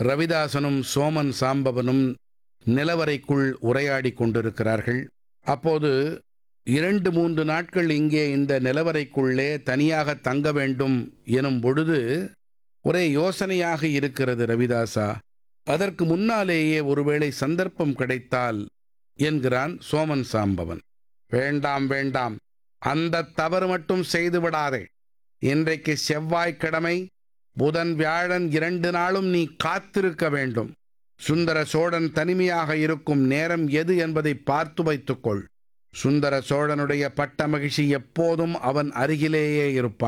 ரவிதாசனும் சோமன் சாம்பவனும் நிலவறைக்குள் உரையாடிக் கொண்டிருக்கிறார்கள் அப்போது இரண்டு மூன்று நாட்கள் இங்கே இந்த நிலவறைக்குள்ளே தனியாக தங்க வேண்டும் எனும் பொழுது ஒரே யோசனையாக இருக்கிறது ரவிதாசா அதற்கு முன்னாலேயே ஒருவேளை சந்தர்ப்பம் கிடைத்தால் என்கிறான் சோமன் சாம்பவன் வேண்டாம் வேண்டாம் அந்த தவறு மட்டும் செய்து விடாதே இன்றைக்கு செவ்வாய்க்கிழமை புதன் வியாழன் இரண்டு நாளும் நீ காத்திருக்க வேண்டும் சுந்தர சோழன் தனிமையாக இருக்கும் நேரம் எது என்பதை பார்த்து வைத்துக்கொள் சுந்தர சோழனுடைய பட்ட மகிழ்ச்சி எப்போதும் அவன் அருகிலேயே இருப்பான்